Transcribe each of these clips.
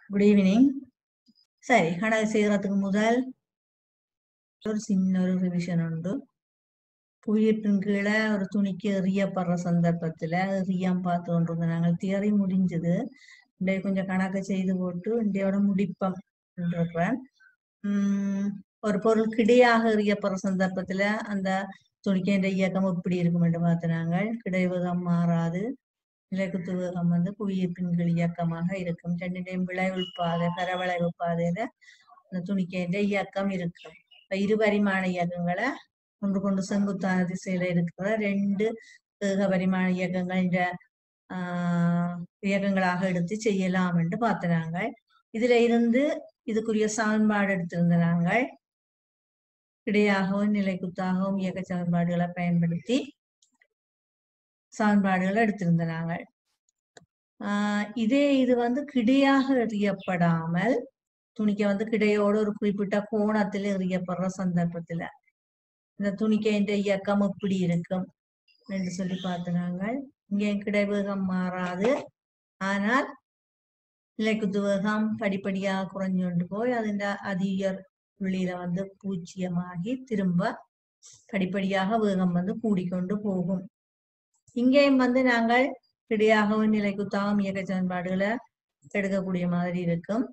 good evening சரி கணக்கு செய்யறதுக்கு முதல் ஒரு சின்ன ஒரு ரிவிஷன் உண்டு புவியீர்ப்பின் கீழே ஒரு துணிக்கு எறியப்படுற சந்தர்ப்பத்துல எறியாம பார்த்து கொண்டிருந்தோம் நாங்கள் தியரி முடிஞ்சது இன்றைய கொஞ்சம் கணக்கு செய்து போட்டு இன்றையோட முடிப்பம் இருக்கிறேன் உம் ஒரு பொருள் கிடையாக எறியப்படுற சந்தர்ப்பத்துல அந்த துணிக்கின்ற இயக்கம் எப்படி இருக்கும் என்று பார்த்து நாங்கள் கிடைவேகம் மாறாது நிலைக்குத்து வேகம் வந்து புவியீர்ப்பின் கீழ் இயக்கமாக இருக்கும் ரெண்டுடையும் விளைவு பாதை பரவளைவு பாதையில அந்த துணிக்கின்ற இயக்கம் இருக்கும் இப்ப இருபரிமாண இயக்கங்களை கொண்டு கொண்டு செங்குத்தான திசையில இருக்கிற ரெண்டு ஏக பரிமாண இயக்கங்கள் இந்த ஆஹ் இயக்கங்களாக எடுத்து செய்யலாம் என்று பார்த்த நாங்கள் இதுல இருந்து இதுக்குரிய சமன்பாடு எடுத்திருந்த நாங்கள் கிடையாகவும் நிலைக்குத்தாகவும் இயக்க சமன்பாடுகளை பயன்படுத்தி சமன்பாடுகளை எடுத்திருந்த நாங்கள் ஆஹ் இதே இது வந்து கிடையாக எறியப்படாமல் துணிக்க வந்து கிடையோட ஒரு குறிப்பிட்ட கோணத்தில் எறியப்படுற சந்தர்ப்பத்துல இந்த துணிக்கைன்ற இயக்கம் எப்படி இருக்கும் என்று சொல்லி பார்த்து நாங்கள் இங்கே கிடைவேகம் மாறாது ஆனால் நிலைக்குத்து வேகம் படிப்படியாக குறைஞ்சு கொண்டு போய் അതിന്റെ அதிகர் புள்ளியில வந்து பூஜ்ஜியமாகி திரும்ப படிப்படியாக வேகம் வந்து கூடிக்கொண்டு போகும் இங்கேயும் வந்து நாங்கள் கிடையாகவும் நிலைக்குத்தாகவும் இயக்க சமன்பாடுகளை எடுக்கக்கூடிய மாதிரி இருக்கும்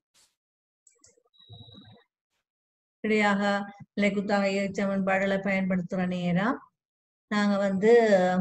கிடையாக நிலைக்குத்தாக இயக்க சமன்பாடுகளை பயன்படுத்துற நேரம் நாங்க வந்து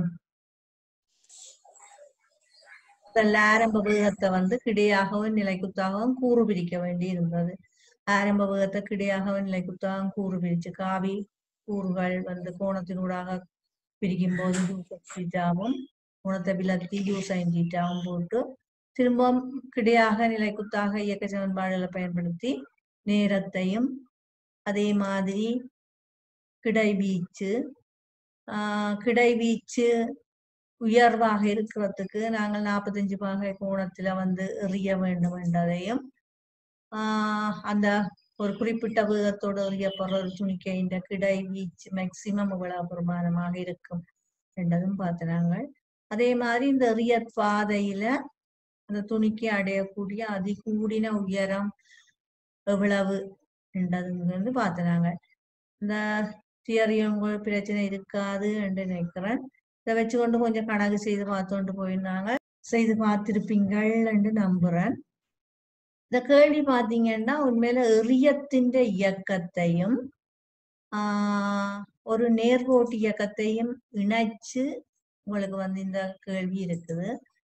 முதல்ல ஆரம்ப வேகத்தை வந்து கிடையாகவும் நிலைக்குத்தாகவும் கூறு பிரிக்க வேண்டி இருந்தது ஆரம்ப வேகத்தை கிடையாகவும் நிலைக்குத்தாகவும் கூறு பிரிச்சு காவி கூறுகள் வந்து கோணத்தினூடாக பிரிக்கும் போது தீட்டாவும் குணத்தை விலத்தி யூசைன் தீட்டாவும் போட்டு திரும்பவும் கிடையாக நிலைக்குத்தாக இயக்க சமன்பாடுகளை பயன்படுத்தி நேரத்தையும் அதே மாதிரி கிடை வீச்சு ஆஹ் கிடை வீச்சு உயர்வாக இருக்கிறதுக்கு நாங்கள் நாற்பத்தஞ்சு பாகை கோணத்துல வந்து எறிய வேண்டும் என்றதையும் ஆஹ் அந்த ஒரு குறிப்பிட்ட வேகத்தோடு எறியப்படுற ஒரு துணிக்கை இந்த கிடை வீச்சு மேக்சிமம் இவ்வளவு பிரமாணமாக இருக்கும் என்றதும் பார்த்து நாங்கள் அதே மாதிரி இந்த எறிய பாதையில அந்த துணிக்கு அடையக்கூடிய அதிகூடின உயரம் எவ்வளவு என்றது வந்து பார்த்து நாங்கள் இந்த தியரி உங்களுக்கு பிரச்சனை இருக்காது என்று நினைக்கிறேன் இதை வச்சுக்கொண்டு கொஞ்சம் கணக்கு செய்து பார்த்துட்டு போயிருந்தாங்க செய்து பார்த்திருப்பீங்கள் என்று நம்புறேன் இந்த கேள்வி பாத்தீங்கன்னா உண்மையில எரியத்தின் இயக்கத்தையும் ஆஹ் ஒரு நேர்கோட்டு இயக்கத்தையும் இணைச்சு உங்களுக்கு வந்து இந்த கேள்வி இருக்குது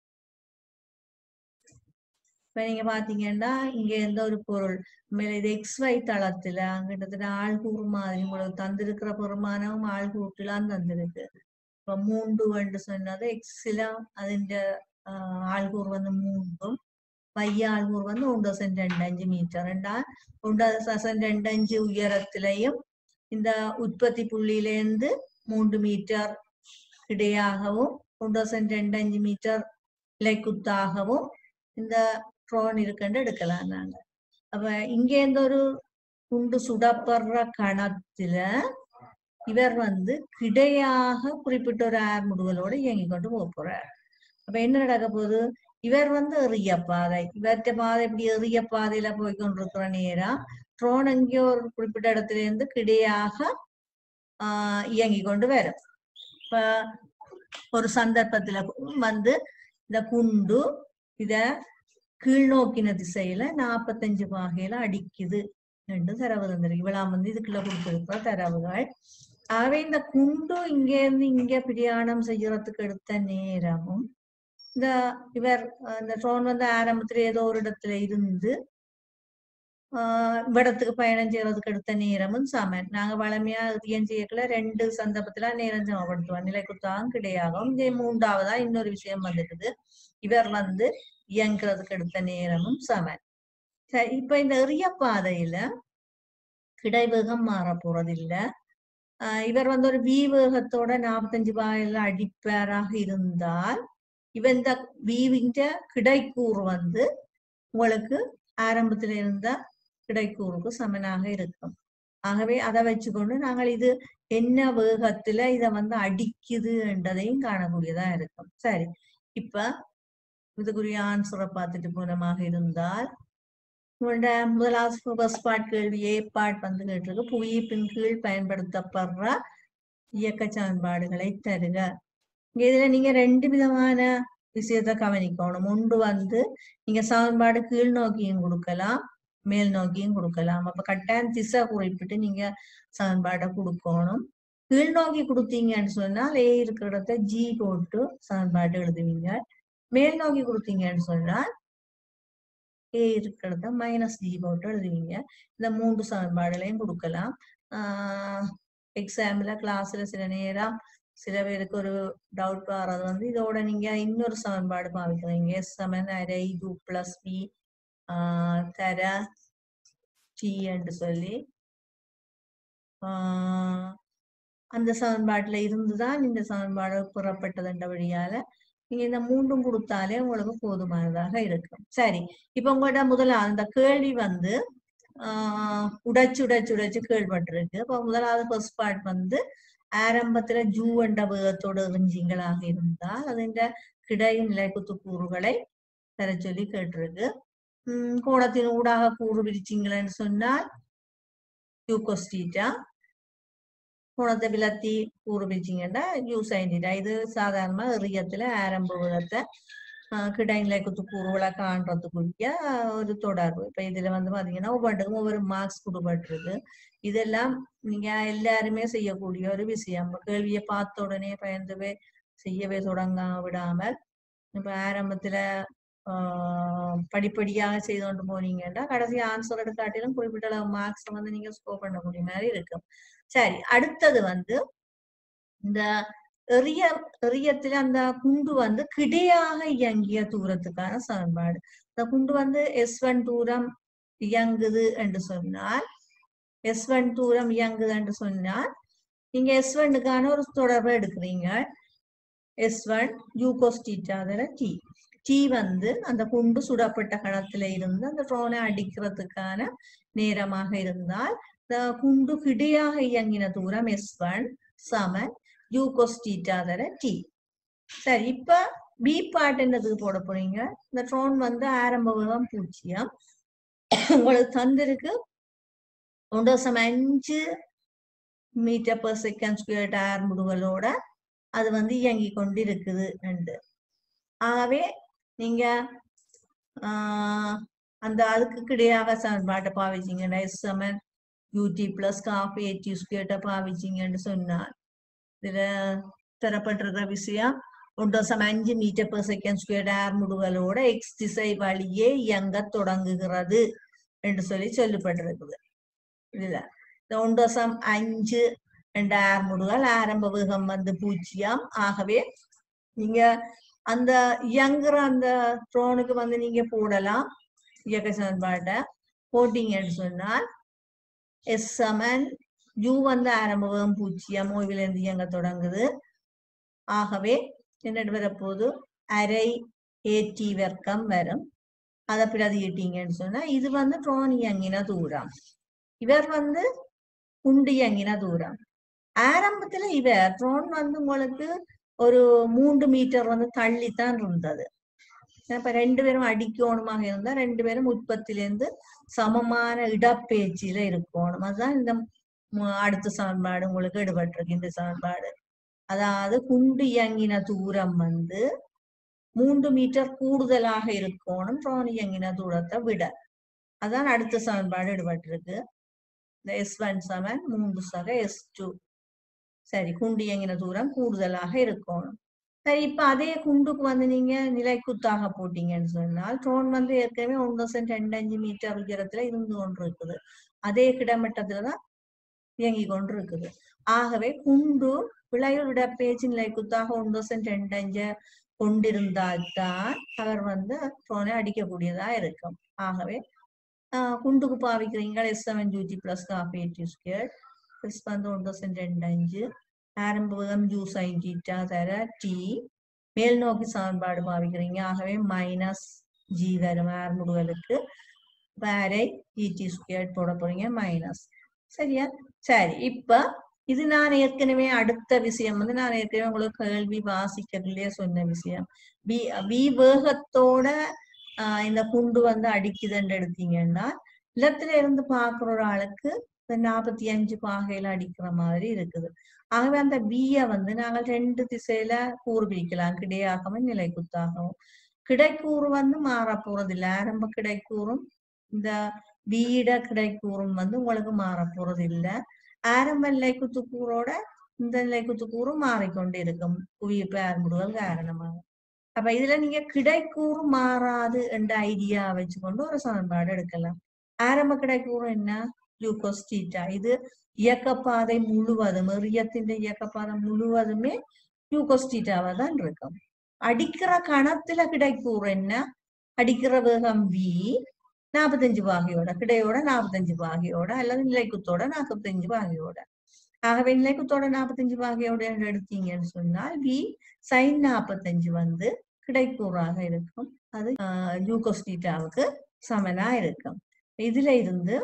இப்ப நீங்க பாத்தீங்கன்னா இங்க எந்த ஒரு பொருள் உண்மையில இது எக்ஸ் ஒய் தளத்துல கிட்டத்தட்ட ஆள்கூறு மாதிரி உங்களுக்கு தந்திருக்கிற பெருமானமும் ஆள்கூட்டுலாம் தந்திருக்கு இப்ப மூன்று என்று சொன்னது எக்ஸ்ல അതിന്റെ ആൾകൂർ വന്ന് മൂന്നും വയ്യ ആൾകൂർ വന്ന് ഒന്ന് ദശം രണ്ടഞ്ച് മീറ്റർ ഉണ്ടാ ഒന്ന് ദശം രണ്ടഞ്ച് உயரத்திலையும் இந்த உற்பத்தி புள்ளியிலேருந்து மூன்று மீட்டர் கிடையாகவும் ஒன்று தசம் ரெண்டு அஞ்சு மீட்டர் இலைக்குத்தாகவும் இந்த ட்ரோன் இருக்குன்னு எடுக்கலாம் நாங்க அப்ப இங்க இருந்து ஒரு குண்டு சுடப்படுற கணத்துல இவர் வந்து கிடையாக குறிப்பிட்ட ஒரு ஆர் முடிவுகளோட இயங்கி கொண்டு போக போறார் அப்ப என்ன நடக்க போகுது இவர் வந்து எறிய பாதை இவர்கிட்ட பாதை இப்படி எறிய பாதையில போய் கொண்டிருக்கிற நேரம் ட்ரோன் எங்கேயோ ஒரு குறிப்பிட்ட இடத்துல இருந்து கிடையாக ஆஹ் இயங்கி கொண்டு வரும் இப்ப ஒரு சந்தர்ப்பத்துல வந்து இந்த குண்டு இத கீழ்நோக்கின திசையில நாப்பத்தஞ்சு பாகையில அடிக்குது ரெண்டு தரவு தந்திருக்கு இவ்வளவு வந்து இதுக்குள்ள கொடுத்திருக்கிற தரவுகள் ஆகவே இந்த குண்டு இங்க இருந்து இங்க பிரயாணம் செய்யறதுக்கு எடுத்த நேரமும் இந்த இவர் இந்த ட்ரோன் வந்து ஆரம்பத்துல ஏதோ ஒரு இடத்துல இருந்து ஆஹ் இவ்விடத்துக்கு பயணம் செய்யறதுக்கு எடுத்த நேரமும் சமன் நாங்க வளமையா எரியம் செய்யக்குள்ள ரெண்டு சந்தர்ப்பத்துல நேரம் சமப்படுத்துவோம் நிலைக்குத்தாகவும் கிடையாகவும் இதே மூன்றாவதா இன்னொரு விஷயம் வந்துடுது இவர் வந்து இயங்குறதுக்கு எடுத்த நேரமும் சமன் சரி இப்ப இந்த எறிய பாதையில கிடைவேகம் மாற போறதில்ல ஆஹ் இவர் வந்து ஒரு வி வேகத்தோட நாற்பத்தஞ்சு பாயில அடிப்பாராக இருந்தால் இவன் இந்த வீவின்ற கிடைக்கூறு வந்து உங்களுக்கு ஆரம்பத்துல இருந்த கிடைக்கூறுக்கு சமனாக இருக்கும் ஆகவே அதை வச்சுக்கொண்டு நாங்கள் இது என்ன வேகத்துல இத வந்து அடிக்குது என்றதையும் காணக்கூடியதா இருக்கும் சரி இப்ப இதுக்குரிய ஆன்சரை பார்த்துட்டு போனமாக இருந்தால் உங்களோட முதலாவது ஃபர்ஸ்ட் பார்ட் கேள்வி ஏ பார்ட் வந்து கேட்டிருக்கு புவியீர்ப்பின் கீழ் பயன்படுத்தப்படுற இயக்க சமன்பாடுகளை தருக இங்க இதுல நீங்க ரெண்டு விதமான விஷயத்த கவனிக்கணும் ஒன்று வந்து நீங்க சமன்பாடு கீழ் நோக்கியும் கொடுக்கலாம் மேல் நோக்கியும் கொடுக்கலாம் அப்ப கட்டாயம் திசை குறிப்பிட்டு நீங்க சமன்பாடை கொடுக்கணும் கீழ் நோக்கி கொடுத்தீங்கன்னு சொன்னால் ஏ இருக்கிற இடத்த ஜி போட்டு சமன்பாடு எழுதுவீங்க மேல் நோக்கி கொடுத்தீங்கன்னு சொன்னால் ஏ இருக்கிறத மைனஸ் ஜி போட்டு எழுதுவீங்க இந்த மூன்று சமன்பாடுகளையும் கொடுக்கலாம் ஆஹ் எக்ஸாம்ல கிளாஸ்ல சில நேரம் சில பேருக்கு ஒரு டவுட் வர்றது வந்து இதோட நீங்க இன்னொரு சமன்பாடு பாவிக்கிறீங்க எஸ் சமன் அரை யூ பிளஸ் பி தர டி என்று சொல்லி ஆஹ் அந்த சமன்பாட்டுல இருந்துதான் இந்த சமன்பாடு புறப்பட்டதுன்றபடியால நீங்க இந்த மூன்றும் கொடுத்தாலே உங்களுக்கு போதுமானதாக இருக்கும் சரி இப்ப உங்கள்ட்ட முதலாவது அந்த கேள்வி வந்து ஆஹ் உடைச்சு உடைச்சு உடைச்சு கேள்விப்பட்டிருக்கு இப்ப முதலாவது ஃபர்ஸ்ட் பார்ட் வந்து ஆரம்பத்துல ஜூ என்ற வேகத்தோடு எறிஞ்சிங்களாக இருந்தால் അതിന്റെ கிடை நிலைக்குத்து கூறுகளை தர சொல்லி கேட்டிருக்கு உம் கோணத்தின் ஊடாக கூறு பிரிச்சிங்களன்னு சொன்னால் யூகோஸ்டீட்டா கோணத்தை விலத்தி கூறு பிரிச்சிங்கன்னா யூ சைன்டீட்டா இது சாதாரணமா எறியத்துல ஆரம்ப வேகத்தை கிடைநிலை குத்து கூறுகளை காண்றதுக்குரிய ஒரு தொடர்பு இப்ப இதுல வந்து பாத்தீங்கன்னா ஒவ்வொன்றுக்கும் ஒவ்வொரு மார்க்ஸ் கொடுப்பட்டிருக்கு இதெல்லாம் நீங்க எல்லாருமே செய்யக்கூடிய ஒரு விஷயம் கேள்வியை பார்த்த உடனே பயந்துவே செய்யவே தொடங்க விடாமல் இப்ப ஆரம்பத்துல ஆஹ் படிப்படியாக செய்து கொண்டு போனீங்கன்னா கடைசி ஆன்சர் எடுக்காட்டிலும் குறிப்பிட்ட அளவு மார்க்ஸ் வந்து நீங்க ஸ்கோர் பண்ணக்கூடிய மாதிரி இருக்கும் சரி அடுத்தது வந்து இந்த எறிய எறியத்துல அந்த குண்டு வந்து கிடையாக இயங்கிய தூரத்துக்கான சமன்பாடு இந்த குண்டு வந்து எஸ் ஒன் தூரம் இயங்குது என்று சொன்னால் எஸ் ஒன் தூரம் இயங்குது என்று சொன்னால் நீங்க எஸ் ஒன்னுக்கான ஒரு தொடர்பை எடுக்கிறீங்க எஸ் ஒன் யூகோஸ்டீட்டாதர டி டி வந்து அந்த குண்டு சுடப்பட்ட கணத்துல இருந்து அந்த ட்ரோனை அடிக்கிறதுக்கான நேரமாக இருந்தால் இந்த குண்டு கிடையாக இயங்கின தூரம் எஸ் ஒன் சமன் யூகோஸ்டீட்டாதர டி சரி இப்ப பி பார்ட் என்னதுக்கு போட போறீங்க இந்த ட்ரோன் வந்து ஆரம்ப வேகம் பூஜ்ஜியம் உங்களுக்கு தந்திருக்கு ஒன்று தசம் அஞ்சு மீட்டர் பர் செகண்ட் ஸ்கொயர் டயர் முடுகளோட அது வந்து இயங்கி கொண்டு இருக்குது ரெண்டு ஆகவே நீங்க ஆஹ் அந்த அதுக்கு கிடையாக சமன்பாட்டை பாவிச்சிங்கன்னா s seven u t plus half a t ஸ்கொயர்ட்டை பாவிச்சிங்கன்னு சொன்னால் இதுல தரப்பட்டிருக்கிற விஷயம் ஒன்று தசம் அஞ்சு மீட்டர் பெர் செகண்ட் ஸ்கொயர் டயர் முடுகளோட எக்ஸ் திசை வழியே இயங்க தொடங்குகிறது என்று சொல்லி சொல்லப்பட்டிருக்குது இதுல இந்த ஒன்று தசம் அஞ்சு ரெண்டு ஆர் முடுகள் ஆரம்ப வேகம் வந்து பூஜ்ஜியம் ஆகவே நீங்க அந்த இயங்குற அந்த ட்ரோனுக்கு வந்து நீங்க போடலாம் இயக்க சமன்பாட்டை போட்டீங்கன்னு சொன்னால் எஸ் சமன் யூ வந்து ஆரம்ப வேகம் பூஜ்ஜியம் ஓய்வுல இருந்து இயங்க தொடங்குது ஆகவே என்னட்டு வரப்போது அரை ஏடி வர்க்கம் வரும் அதை பிரதியிட்டீங்கன்னு சொன்னா இது வந்து ட்ரோன் இயங்கின தூரம் இவர் வந்து குண்டு இயங்கின தூரம் ஆரம்பத்துல இவர் ட்ரோன் வந்து உங்களுக்கு ஒரு மூன்று மீட்டர் வந்து தள்ளித்தான் இருந்தது இப்ப ரெண்டு பேரும் அடிக்கோணமாக இருந்தா ரெண்டு பேரும் உற்பத்திலேருந்து சமமான இடப்பேச்சில இருக்கணும் அதுதான் இந்த மு- அடுத்த சமன்பாடு உங்களுக்கு எடுபட்டிருக்கு இந்த சமன்பாடு அதாவது குண்டு இயங்கின தூரம் வந்து மூன்று மீட்டர் கூடுதலாக இருக்கணும் ட்ரோன் இயங்கின தூரத்தை விட அதான் அடுத்த சமன்பாடு எடுபட்டிருக்கு இந்த எஸ் ஒன் செவன் மூன்று சக எஸ் டூ சரி குண்டு இயங்கின தூரம் கூடுதலாக இருக்கணும் சரி இப்ப அதே குண்டுக்கு வந்து நீங்க நிலைக்குத்தாக போட்டீங்கன்னு சொன்னால் ட்ரோன் வந்து ஏற்கனவே ஒன்று தௌசண்ட் ரெண்டு அஞ்சு மீட்டர் உயரத்துல இருந்து கொண்டு இருக்குது அதே கிடைமட்டத்துலதான் இயங்கி கொண்டு இருக்குது ஆகவே குண்டு விளைவு விட பேச்சு நிலைக்குத்தாக ஒன்று தௌசண்ட் ரெண்டு அஞ்சு கொண்டிருந்தால்தான் அவர் வந்து ட்ரோனை அடிக்கக்கூடியதா இருக்கும் ஆகவே ஆஹ் குண்டுக்கு பாவிக்கிறீங்க எஸ் செவன் ஜூஜி plus half a t square plus வந்து ஒன்று தௌசண்ட் ரெண்டு அஞ்சு ஆரம்ப வேகம் ஜூ சைன் டீட்டா தர டி மேல் நோக்கி சமன்பாடு பாவிக்கிறீங்க ஆகவே மைனஸ் ஜி வரும் ஆர் முடுகளுக்கு வேரை இடி ஸ்கொயர் போட போறீங்க மைனஸ் சரியா சரி இப்ப இது நான் ஏற்கனவே அடுத்த விஷயம் வந்து நான் ஏற்கனவே உங்களுக்கு கேள்வி வாசிக்கிறதுலயே சொன்ன விஷயம் வி வி வேகத்தோட ஆஹ் இந்த குண்டு வந்து அடிக்குதுன்னு எடுத்தீங்கன்னா இல்லத்துல இருந்து பாக்குற ஒரு ஆளுக்கு நாற்பத்தி அஞ்சு பாகையில அடிக்கிற மாதிரி இருக்குது ஆகவே அந்த பிய வந்து நாங்கள் ரெண்டு திசையில கூறு பிரிக்கலாம் கிடையாகவும் நிலை குத்தாகவும் கிடைக்கூறு வந்து மாற போறது இல்லை ஆரம்ப கிடைக்கூறும் இந்த வீட கிடைக்கூறும் வந்து உங்களுக்கு மாற போறது இல்ல ஆரம்ப நிலை குத்துக்கூறோட இந்த நிலை குத்துக்கூறும் மாறிக்கொண்டு இருக்கும் புவியீர்ப்பு ஆரம்புகள் காரணமாக அப்ப இதுல நீங்க கிடைக்கூறு மாறாது என்ற ஐடியா வச்சுக்கொண்டு ஒரு சமன்பாடு எடுக்கலாம் ஆரம்ப கிடைக்கூறு என்ன குளுக்கோஸ் தீட்டா இது இயக்கப்பாதை முழுவதும் எரியத்தின் இயக்கப்பாதை முழுவதுமே குளுக்கோஸ் தீட்டாவா தான் இருக்கும் அடிக்கிற கணத்துல கிடைக்கூறு என்ன அடிக்கிற வேகம் வி நாற்பத்தஞ்சு பாகையோட கிடையோட நாற்பத்தஞ்சு பாகையோட அல்லது நிலைக்குத்தோட நாற்பத்தஞ்சு பாகையோட ஆகவே நிலைக்குத்தோட நாற்பத்தஞ்சு பாகையோட எடுத்தீங்கன்னு சொன்னால் வி சைன் நாற்பத்தஞ்சு வந்து கிடைக்கூறாக இருக்கும் அது குளுக்கோஸ் தீட்டாவுக்கு சமனா இருக்கும் இதுல இருந்து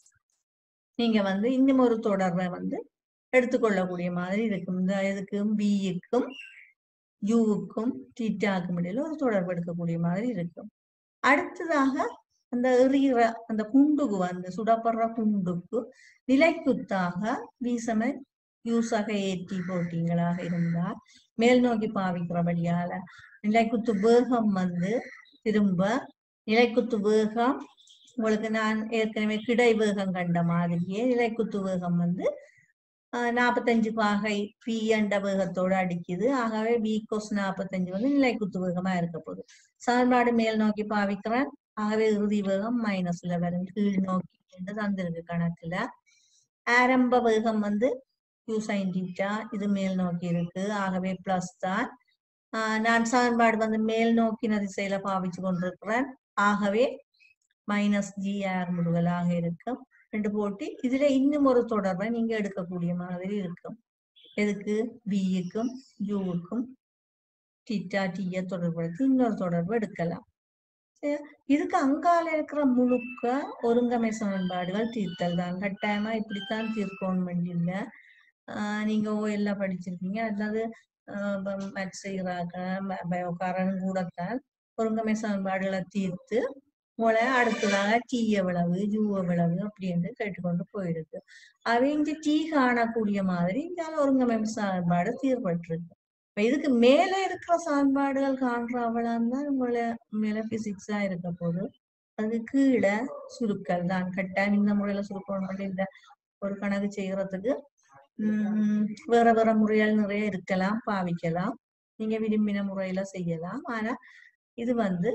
நீங்க வந்து இன்னும் ஒரு தொடர்பை வந்து எடுத்துக்கொள்ளக்கூடிய மாதிரி இருக்கும் இந்த இதுக்கும் பிக்கும் யூவுக்கும் தீட்டாக்கும் இடையில ஒரு தொடர்பு எடுக்கக்கூடிய மாதிரி இருக்கும் அடுத்ததாக அந்த எறிகிற அந்த குண்டுக்கு வந்து சுடப்படுற குண்டுக்கு நிலைக்குத்தாக வீசமை யூஸாக ஏற்றி போட்டீங்களாக இருந்தால் மேல் நோக்கி பாவிக்கிற வழியால நிலைக்குத்து வேகம் வந்து திரும்ப நிலைக்குத்து வேகம் உங்களுக்கு நான் ஏற்கனவே கிடை வேகம் கண்ட மாதிரியே நிலைக்குத்து வேகம் வந்து நாற்பத்தஞ்சு பாகை பி என்ற வேகத்தோட அடிக்குது ஆகவே பி கொஸ் நாற்பத்தஞ்சு வந்து நிலைக்குத்து வேகமா இருக்க போகுது சமன்பாடு மேல் நோக்கி பாவிக்கிறேன் ஆகவே இறுதி வேகம் மைனஸ்ல வரும் கீழ் நோக்கி என்று தந்திருக்கு கணக்குல ஆரம்ப வேகம் வந்து யூ சைன் டீட்டா இது மேல் நோக்கி இருக்கு ஆகவே பிளஸ் தான் நான் சமன்பாடு வந்து மேல் நோக்கின திசையில பாவிச்சு கொண்டிருக்கிறேன் ஆகவே மைனஸ் ஜி ஆர் முடுகலாக இருக்கும் ரெண்டு போட்டு இதுல இன்னும் ஒரு தொடர்பை நீங்க எடுக்கக்கூடிய மாதிரி இருக்கும் எதுக்கு பியுக்கும் யூவுக்கும் டிட்டா டீய தொடர்படுத்தி இன்னொரு தொடர்பு எடுக்கலாம் இதுக்கு அங்கால இருக்கிற முழுக்க ஒருங்கமை சமன்பாடுகள் தீர்த்தல் தான் கட்டாயமா இப்படித்தான் தீர்க்கணும் வேண்டியில்ல ஆஹ் நீங்க எல்லாம் படிச்சிருக்கீங்க அதாவது மேத்ஸ் செய்கிறாங்க பயோகாரன் கூடத்தான் ஒருங்கமை சமன்பாடுகளை தீர்த்து உங்களை அடுத்ததாக டீ எவ்வளவு ஜூ எவ்வளவு அப்படின்னு கேட்டுக்கொண்டு போயிருக்கு அவை இங்க டீ காணக்கூடிய மாதிரி இந்த ஒருங்கமை சமன்பாடு தீர்ப்பட்டிருக்கு இப்ப இதுக்கு மேல இருக்கிற சமன்பாடுகள் காண்ற அவ்வளவு தான் உங்களை மேல பிசிக்ஸா இருக்க போது அது கீழே சுருக்கல் தான் கட்டாயம் இந்த முறையில சுருக்கணும் இந்த ஒரு கணக்கு செய்யறதுக்கு உம் வேற வேற முறைகள் நிறைய இருக்கலாம் பாவிக்கலாம் நீங்க விரும்பின முறையில செய்யலாம் ஆனா இது வந்து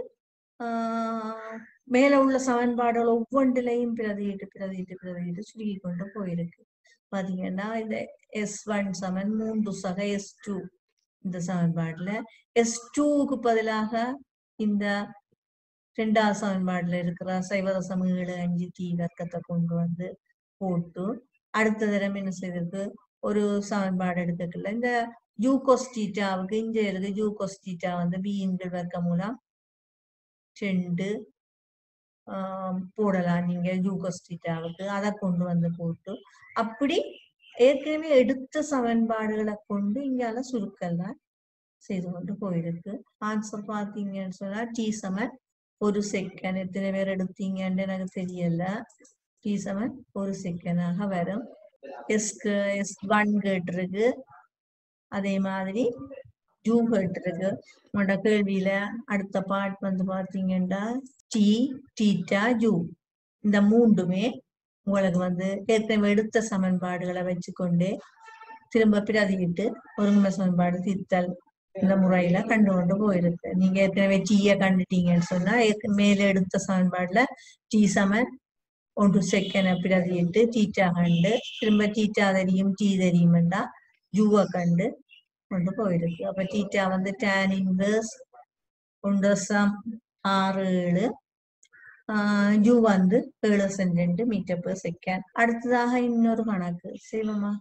ஆஹ் மேல உள்ள சமன்பாடுகள் ஒவ்வொன்றிலையும் பிரதியிட்டு பிரதியிட்டு பிரதியிட்டு சுருக்கி கொண்டு போயிருக்கு பாத்தீங்கன்னா இந்த எஸ் ஒன் சமன் மூன்று சக எஸ் டூ இந்த சமன்பாடுல எஸ் டூக்கு பதிலாக இந்த ரெண்டாவது சமன்பாடுல இருக்கிற சைவதசம் ஏழு அஞ்சு தீ வர்க்கத்தை கொண்டு வந்து போட்டு அடுத்த தரம் என்ன செய்திருக்கு ஒரு சமன்பாடு எடுக்கல இந்த யூகோஸ்டீட்டாவுக்கு இங்க இருக்கு யூகோஸ்டீட்டா வந்து பியின்கள் வர்க்க மூலம் ரெண்டு போடலாம் நீங்க யூகோஸ்டீட்டாவுக்கு அதை கொண்டு வந்து போட்டு அப்படி ஏற்கனவே எடுத்த சமன்பாடுகளை கொண்டு இங்கால சுருக்கெல்லாம் செய்து கொண்டு போயிருக்கு ஆன்சர் பாத்தீங்கன்னு சொன்னா டி சமன் ஒரு செகண்ட் எத்தனை பேர் எடுத்தீங்கன்னு எனக்கு தெரியல டி சமன் ஒரு செகண்டாக வரும் எஸ்க்கு எஸ் ஒன் கேட்டிருக்கு அதே மாதிரி ஜூ கேட்டிருக்கு உங்களோட கேள்வியில அடுத்த பார்ட் வந்து பாத்தீங்கன்னா டி டீட்டா ஜூ இந்த மூன்றுமே உங்களுக்கு வந்து ஏற்கனவே எடுத்த சமன்பாடுகளை வச்சுக்கொண்டு திரும்ப பிரதியிட்டு ஒருங்கிணை சமன்பாடு தீர்த்தல் இந்த முறையில கண்டு கொண்டு போயிருக்கு நீங்க ஏற்கனவே டீய கண்டுட்டீங்கன்னு சொன்னா மேல எடுத்த சமன்பாடுல டீ சமன் ஒன்று செகண்ட் பிரதியிட்டு டீட்டா கண்டு திரும்ப டீட்டா தெரியும் டீ தெரியுமெண்டா ஜூவை கண்டு கொண்டு போயிருக்கு அப்ப டீட்டா வந்து டேன் இன்வர்ஸ் ஒன்று சம் ஆறு ஏழு ஜூ வந்து ஏழு சென்ட் மீட்டர் பெர் செகண்ட் அடுத்ததாக இன்னொரு கணக்கு செய்வோமா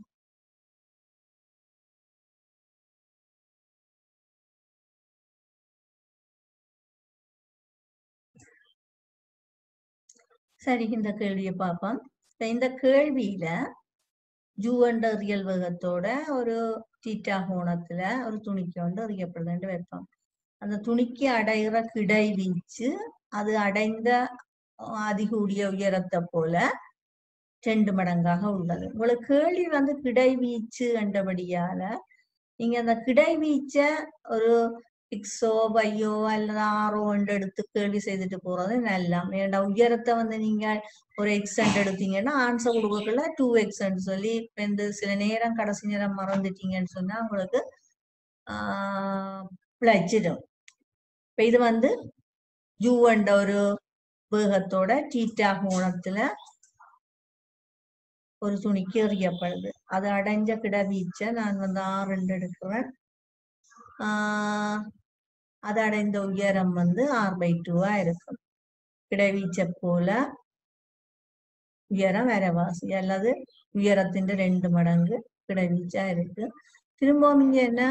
சரி இந்த கேள்வியை பார்ப்போம் இந்த கேள்வியில ஜூ என்ற ரியல் வேகத்தோட ஒரு தீட்டா கோணத்துல ஒரு துணிக்கு வந்து அறியப்படுதுன்னு வைப்போம் அந்த துணிக்கு அடைகிற கிடை வீச்சு அது அடைந்த அஹ், அதிகூடிய உயரத்தை போல ரெண்டு மடங்காக உள்ளது உங்களுக்கு கேள்வி வந்து கிடைவீச்சு என்றபடியால நீங்க அந்த கிடைவீச்ச ஒரு எக்ஸோ பையோ அல்லது ஆரோ என்று எடுத்து கேள்வி செய்துட்டு போறது நல்லா ஏன்டா உயரத்தை வந்து நீங்க ஒரு எக்ஸென்ட் எடுத்தீங்கன்னா ஆன்சர் கொடுக்கக்குள்ள டூ எக்ஸென்ட் சொல்லி இப்ப இந்த சில நேரம் கடைசி நேரம் மறந்துட்டீங்கன்னு சொன்னா உங்களுக்கு ஆஹ் பிழைச்சிடும் இப்ப இது வந்து யூ என்ற ஒரு வேகத்தோட டீட்டா கோணத்துல ஒரு துணிக்கு எறியப்படுது அது அடைஞ்ச கிடவீச்ச நான் வந்து ஆறு எடுக்கிறேன் ஆஹ் அது அடைந்த உயரம் வந்து ஆர் பை டூவா இருக்கும் கிடவீச்ச போல உயரம் வரவாசி அல்லது உயரத்தின் ரெண்டு மடங்கு கிடவீச்சா இருக்கு திரும்பவும் இங்க என்ன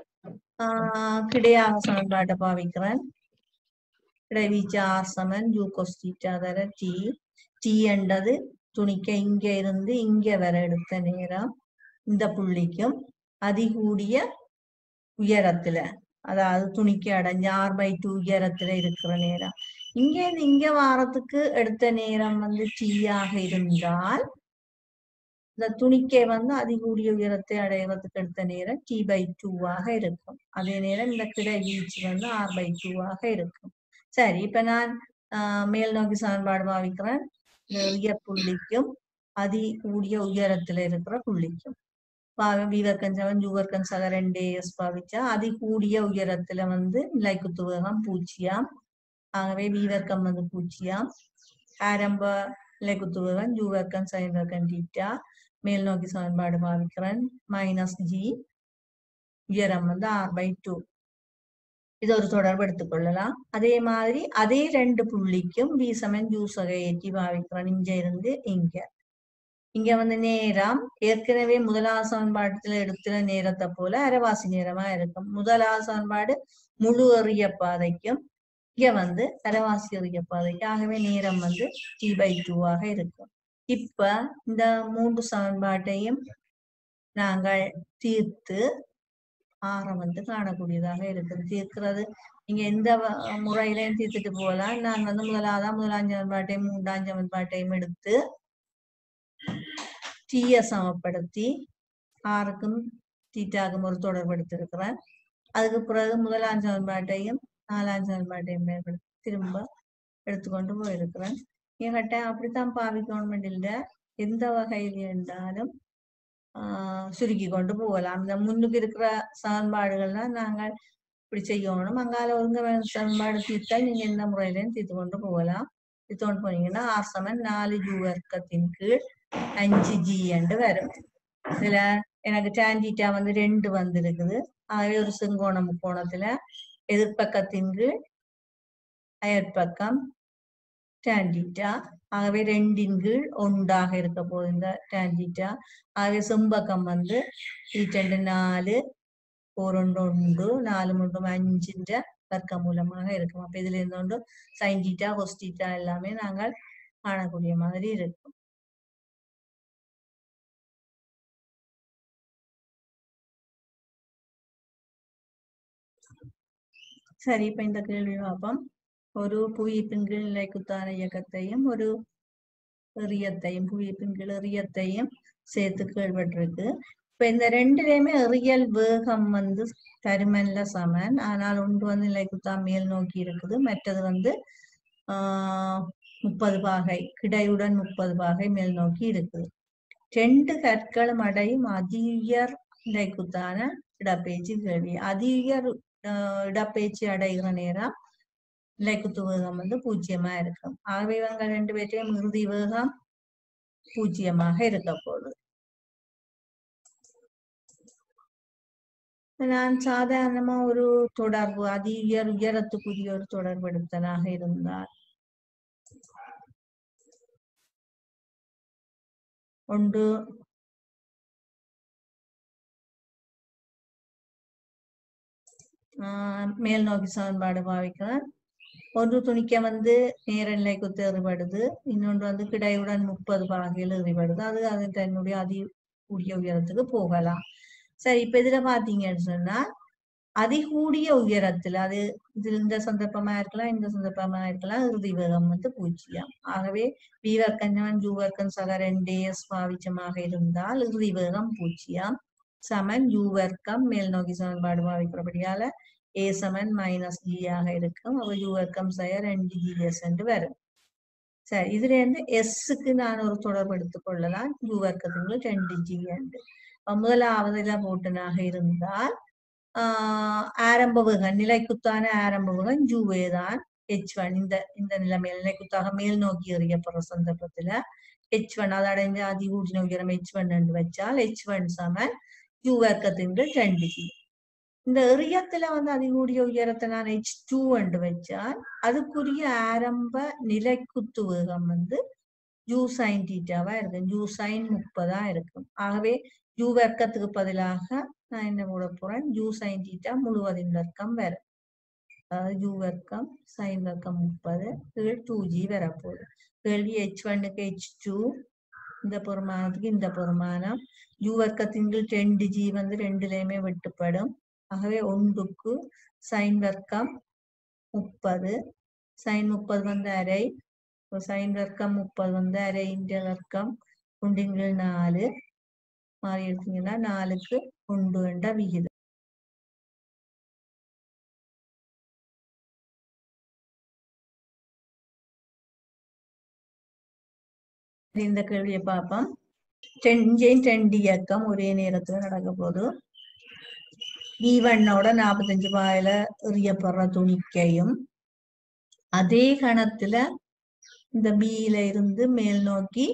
ஆஹ் கிடையாக சமன்பாட்டை பாவிக்கிறேன் கிடைவீச்ச ஆர் சமன் யூ கொஸ்டீட்டா தர டி டி என்றது துணிக்க இங்க இருந்து இங்க வர எடுத்த நேரம் இந்த புள்ளிக்கும் அதிகூடிய உயரத்துல அதாவது துணிக்கு அடைஞ்ச ஆர் பை டூ உயரத்துல இருக்கிற நேரம் இங்க இருந்து இங்க வாரத்துக்கு எடுத்த நேரம் வந்து டி ஆக இருந்தால் இந்த துணிக்கை வந்து அதிகூடிய உயரத்தை அடைவதற்கு எடுத்த நேரம் டி பை டூவாக இருக்கும் அதே நேரம் இந்த கிடை வீச்சு வந்து ஆர் பை டூவாக இருக்கும் சரி இப்ப நான் ஆஹ் மேல் நோக்கி சமன்பாடு பாவிக்கிறேன் நிறைய புள்ளிக்கும் அதி கூடிய உயரத்துல இருக்கிற புள்ளிக்கும் விவர்க்கன் செவன் ஜூவர்க்கன் சக ரெண்டு எஸ் பாவிச்சா அதி கூடிய உயரத்துல வந்து நிலைக்குத்து வேகம் பூஜ்ஜியம் ஆகவே வீவர்க்கம் வந்து பூஜ்ஜியம் ஆரம்ப நிலைக்குத்து வேகம் ஜூவர்க்கன் சைன் வர்க்கன் டீட்டா மேல் நோக்கி சமன்பாடு பாவிக்கிறேன் மைனஸ் ஜி உயரம் வந்து ஆர் பை டூ இது ஒரு தொடர்பு எடுத்துக்கொள்ளலாம் அதே மாதிரி அதே ரெண்டு புள்ளிக்கும் வி சமன் ஜூ சகை ஏற்றி பாவிக்கிறோம் இங்க இருந்து இங்க இங்க வந்து நேரம் ஏற்கனவே முதலாவது சமன்பாட்டுல எடுத்துற நேரத்தை போல அரைவாசி நேரமா இருக்கும் முதலாவது சமன்பாடு முழு எறிய பாதைக்கும் இங்க வந்து அரைவாசி எறிய பாதைக்கு ஆகவே நேரம் வந்து டி பை டூவாக இருக்கும் இப்ப இந்த மூன்று சமன்பாட்டையும் நாங்கள் தீர்த்து ஆரம் வந்து காணக்கூடியதாக இருக்குது தீர்க்கிறது நீங்க எந்த வ- முறையிலையும் தீர்த்துட்டு போகலாம் நான் வந்து முதலாவதா முதலாம் சமன்பாட்டையும் மூன்றாம் சமன்பாட்டையும் எடுத்து டீய சமப்படுத்தி ஆருக்கும் தீட்டாக்கும் ஒரு தொடர்பு எடுத்திருக்கிறேன் அதுக்கு பிறகு முதலாம் சமன்பாட்டையும் நாலாம் சமன்பாட்டையும் பயன்படுத்தி திரும்ப எடுத்துக்கொண்டு போயிருக்கிறேன் என்கிட்ட அப்படித்தான் பாவிக்கணும் இல்ல எந்த வகையில் இருந்தாலும் ஆஹ் சுருக்கி கொண்டு போகலாம் இந்த முன்னுக்கு இருக்கிற சமன்பாடுகள்லாம் நாங்கள் இப்படி செய்யணும் அங்கால ஒருங்க சமன்பாடு தீர்த்தால் நீங்க எந்த முறையிலையும் தீர்த்து கொண்டு போகலாம் தீர்த்து கொண்டு போனீங்கன்னா ஆர் சமன் நாலு ஜூ வர்க்கத்தின் கீழ் அஞ்சு ஜி என்று வரும் இதுல எனக்கு டான்ஜிட்டா வந்து ரெண்டு வந்திருக்குது ஆகவே ஒரு செங்கோண முக்கோணத்துல எதிர்ப்பக்கத்தின் கீழ் அயற்பக்கம் டான்ஜிட்டா ஆகவே ரெண்டின் கீழ் ஒன்றாக இருக்க போகுது இந்த டான்ஜிட்டா ஆகவே செம்பக்கம் வந்து ഇരുപത്തിരണ്ട് നാല് പോറുണ്ട് ഉണ്ട് നാല് മുണ്ടും അഞ്ചിന്റെ வர்க்கமூலமாக இருக்கும் அப்ப இதுல இருந்தோண்டு சைன் டீட்டா கொஸ் டீட்டா எல்லாமே நாங்கள் காணக்கூடிய மாதிரி இருக்கும் சரி இப்ப இந்த கேள்வி பார்ப்போம் ஒரு புவியீர்ப்பின் கீழ் நிலைக்குத்தான இயக்கத்தையும் ஒரு எறியத்தையும் புவியீர்ப்பின் கீழ் எறியத்தையும் சேர்த்து கேள்விப்பட்டிருக்கு இப்ப இந்த ரெண்டுலயுமே எறியல் வேகம் வந்து தருமன்ல சமன் ஆனால் ஒன்று வந்து நிலைக்குத்தா மேல் நோக்கி இருக்குது மற்றது வந்து ஆஹ் முப்பது பாகை கிடையுடன் முப்பது பாகை மேல் நோக்கி இருக்குது ரெண்டு கற்களும் அடையும் அதியுயர் நிலைக்குத்தான இடப்பெயர்ச்சி கேள்வி அதியுயர் ஆஹ் இடப்பெயர்ச்சி அடைகிற நேரம் நிலைக்குத்து வேகம் வந்து பூஜ்ஜியமா இருக்கும் ஆகவே இவங்க ரெண்டு பேர்ட்டையும் இறுதி வேகம் பூஜ்ஜியமாக இருக்க போகுது நான் சாதாரணமா ஒரு தொடர்பு அதி உயர் உயரத்துக்குரிய ஒரு தொடர்பு எடுத்தனாக இருந்தால் ஒன்று ஆஹ் மேல் நோக்கி சமன்பாடு பாவிக்கிறேன் ஒன்று துணிக்க வந்து நேர நிலைக்கு எறிபடுது இன்னொன்று வந்து கிடையுடன் முப்பது பாகையில் எறிபடுது அது அது தன்னுடைய அதி கூடிய உயரத்துக்கு போகலாம் சரி இப்ப இதுல பாத்தீங்கன்னு சொன்னா அதிகூடிய உயரத்துல அது இது இந்த சந்தர்ப்பமா இருக்கலாம் இந்த சந்தர்ப்பமா இருக்கலாம் இறுதி வேகம் வந்து பூஜ்ஜியம் ஆகவே வி வர்க்கம் சமன் ஜூ வர்க்கம் சக ரெண்டு எஸ் பாவிச்சமாக இருந்தால் இறுதி வேகம் பூஜ்ஜியம் சமன் யூ வர்க்கம் மேல் நோக்கி சமன்பாடு பாவிக்கிறபடியால ஏ சமன் மைனஸ் ஜி ஆக இருக்கும் அப்ப யூ வர்க்கம் செய்ய ரெண்டு ஜிஎஸ் என்று வரும் சரி இதுல இருந்து எஸ்ஸுக்கு நான் ஒரு தொடர்பு எடுத்துக் கொள்ளலாம் யூ வர்க்கத்துக்கு ரெண்டு ஜி என்று அப்ப முதலாவதுல போட்டனாக இருந்தால் ஆஹ் ஆரம்ப வேகம் நிலைக்குத்தான ஆரம்ப வேகம் ஜூவே தான் ஹெச் ஒன் இந்த இந்த நிலைமையில் நிலைக்குத்தாக மேல் நோக்கி எறியப்படுற சந்தர்ப்பத்துல ஹெச் ஒன் அதை அடைந்து அதி ஊர்ஜின உயரம் ஹெச் ஒன் என்று வச்சால் ஹெச் ஒன் சமன் யூ வர்க்கத்தின் ரெண்டு ஜி இந்த எறியத்துல வந்து அதிகூடிய உயரத்தை நான் ஹெச் டூ என்று வச்சால் அதுக்குரிய ஆரம்ப நிலைக்குத்து வேகம் வந்து யூ சைன் டீட்டாவா இருக்கும் யூ சைன் முப்பதா இருக்கும் ஆகவே யூ வர்க்கத்துக்கு பதிலாக நான் என்ன போட போறேன் யூ சைன் டீட்டா முழுவதின் வர்க்கம் வரும் அதாவது யூ வர்க்கம் சைன் வர்க்கம் முப்பது கீழ் டூ ஜி வரப்போகுது கேள்வி ஹெச் ஒன்னுக்கு ஹெச் டூ இந்த பெருமானத்துக்கு இந்த பெருமானம் யூ வர்க்கத்தின் கீழ் ரெண்டு ஜி வந்து ரெண்டுலயுமே வெட்டுப்படும் ஆகவே ஒன்றுக்கு சைன் வர்க்கம் முப்பது சைன் முப்பது வந்து அரை சைன் வர்க்கம் முப்பது வந்து அரை இந்த வர்க்கம் ஒன்றின் கீழ் நாலு மாறி எடுத்தீங்கன்னா நாலுக்கு ஒன்று என்ற விகிதம் இந்த கேள்வியை பார்ப்போம் இங்கேயும் ரெண்டு இயக்கம் ஒரே நேரத்துல நடக்க போது வி ஒன்னோட நாற்பத்தஞ்சு பாயில எறியப்படுற துணிக்கையும் அதே கணத்துல இந்த பியில இருந்து மேல் நோக்கி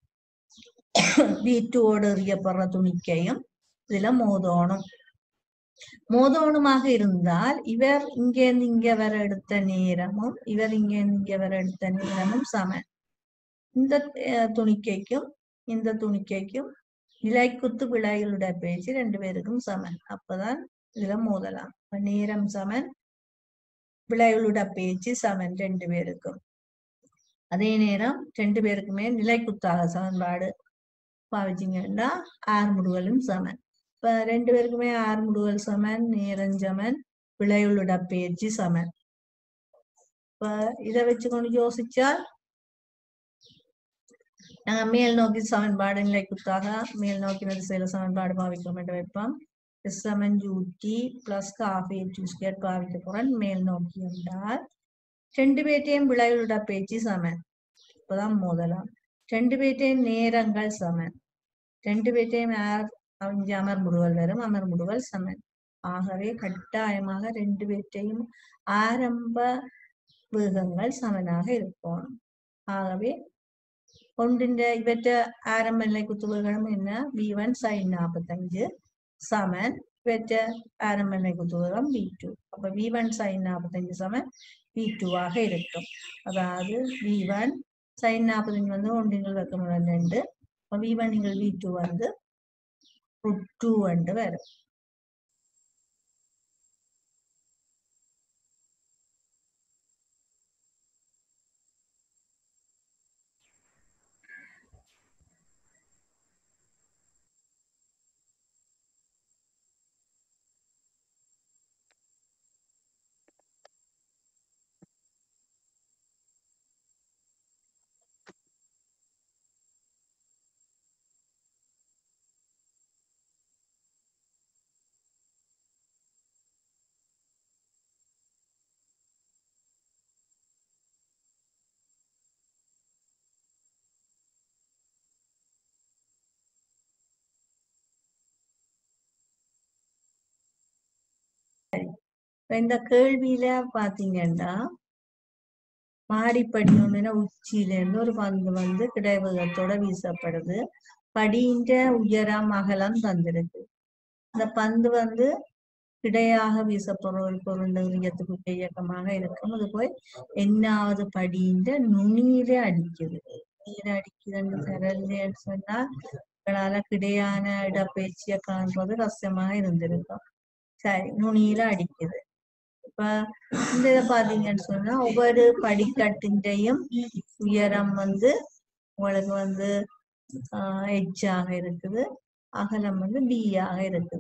வீட்டோடு எறியப்படுற துணிக்கையும் இதுல மோதோணும் மோதோணுமாக இருந்தால் இவர் இங்க இருந்து இங்க வர எடுத்த நேரமும் இவர் இங்க இருந்து இங்க வர எடுத்த நேரமும் சமன் இந்த அஹ், துணிக்கைக்கும் இந்த துணிக்கைக்கும் நிலைக்குத்து விளைகளுடைய பேச்சு ரெண்டு பேருக்கும் சமன் அப்பதான் இதுல மோதலாம் அப்ப நேரம் சமன் விளைவுளுட பேச்சு சமன் ரெண்டு பேருக்கும் அதே நேரம் ரெண்டு பேருக்குமே நிலைக்குத்தாக சமன்பாடு பாவிச்சிங்கன்னா ஆறு முடிவுகளும் சமன் இப்ப ரெண்டு பேருக்குமே ஆறு முடிவுகள் சமன் நேரம் சமன் விளைவுளுட பேச்சு சமன் இப்ப இதை வச்சுக்கொண்டு யோசிச்சால் நாங்க மேல் நோக்கி சமன்பாடு நிலைக்குத்தாக மேல் நோக்கி திசையில சமன்பாடு பாவிக்க வேண்டும் வைப்போம் எஸ் சமன் யூடி பிளஸ் காஃபி டூ ஸ்கேட் பாவிக்க போறேன் மேல் நோக்கி என்றால் ரெண்டு பேர்ட்டையும் விளைவுட பேச்சு சமன் இப்பதான் முதலாம் ரெண்டு பேர்ட்டையும் நேரங்கள் சமன் ரெண்டு பேர்ட்டையும் யார் அவங்க அமர்முடுவல் வரும் அமர்முடுவல் சமன் ஆகவே கட்டாயமாக ரெண்டு பேர்ட்டையும் ஆரம்ப வேகங்கள் சமனாக இருக்கும் ஆகவே ஒன்றிന്റെ ഇവറ്റ ആരംഭ നില കുത്തുകകളും എന്ന് ബി വൺ സൈൻ നാപ്പത്തഞ്ച് സമൻ ഇവറ്റ ആരംഭ നില കുത്തുകളം ബി ടു அப்ப வி ஒன் சைன் நாற்பத்தஞ்சு சமன் வி டூவாக இருக்கும் அதாவது வி ஒன் சைன் நாற்பத்தஞ்சு வந்து ஒன்றிங்கள் வெக்கமுடன் ரெண்டு அப்ப வி ஒன் நீங்கள் வி டூ வந்து ரூட் டூ வந்து வரும் இப்ப இந்த கேள்வியில பாத்தீங்கன்னா மாடிப்படி ஒண்ணுன்னா உச்சியில இருந்து ஒரு பந்து வந்து கிடைவகத்தோட வீசப்படுது படின்ற உயரம் அகலம் தந்திருக்கு இந்த பந்து வந்து கிடையாக வீசப்படுற ஒரு பொருள் இயக்கத்துக்கு இயக்கமாக இருக்கும் அது போய் என்னாவது படின்ற நுனியில அடிக்குது நுனியில அடிக்குதுன்னு தெரியலன்னு சொன்னா உங்களால கிடையான இடப்பெயர்ச்சியை காண்பது ரசமாக இருந்திருக்கும் சரி நுனியில அடிக்குது இப்ப இந்த இதை பாத்தீங்கன்னு சொன்னா ஒவ்வொரு படிக்கட்டின்றையும் உயரம் வந்து உங்களுக்கு வந்து ஆஹ் எச்சாக இருக்குது அகலம் வந்து பி ஆக இருக்குது இப்ப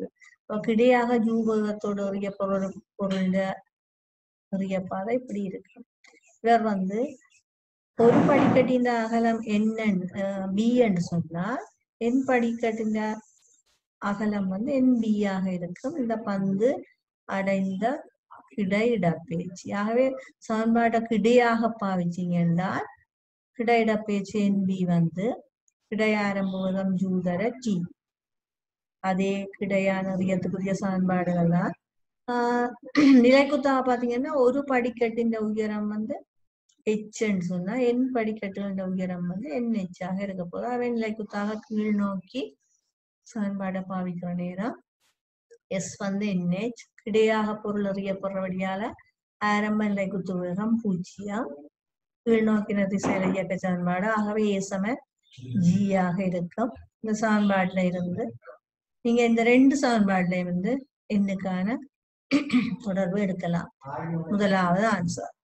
இப்ப கிடையாக ஜூபகத்தோடு எறிய பொருள் பொருள் எறிய பாதை இப்படி இருக்கு இவர் வந்து ஒரு படிக்கட்டின் அகலம் என்ன பி என்று சொன்னால் என் படிக்கட்டின் அகலம் வந்து என் பி ஆக இருக்கும் இந்த பந்து அடைந்த கிடை இடப்பெயர்ச்சி ஆகவே சமன்பாட்டை கிடையாக பாவிச்சீங்க என்றால் கிடை இடப்பெயர்ச்சி என் பி வந்து கிடை ஆரம்பம் ஜூதர டி அதே கிடையான நிறையத்துக்குரிய சமன்பாடுகள் தான் ஆஹ் நிலைக்குத்தாக பாத்தீங்கன்னா ஒரு படிக்கட்டின் உயரம் வந்து ஹெச்ன்னு சொன்னா என் படிக்கட்டுகள உயரம் வந்து என்ஹெச் ஆக இருக்க போது அவை நிலைக்குத்தாக கீழ் நோக்கி சமன்பாடை பாவிக்கிற நேரம் எஸ் வந்து என்ஹெச் கிடையாக பொருள் அறியப்படுறபடியால ஆரம்ப நிலை குத்து வேகம் பூஜ்ஜியம் கீழ் நோக்கின திசையில இயக்க சமன்பாடு ஆகவே ஏ சம ஜி ஆக இருக்கும் இந்த சமன்பாட்டுல இருந்து நீங்க இந்த ரெண்டு சமன்பாட்டுல இருந்து எண்ணுக்கான தொடர்பு எடுக்கலாம் முதலாவது ஆன்சர்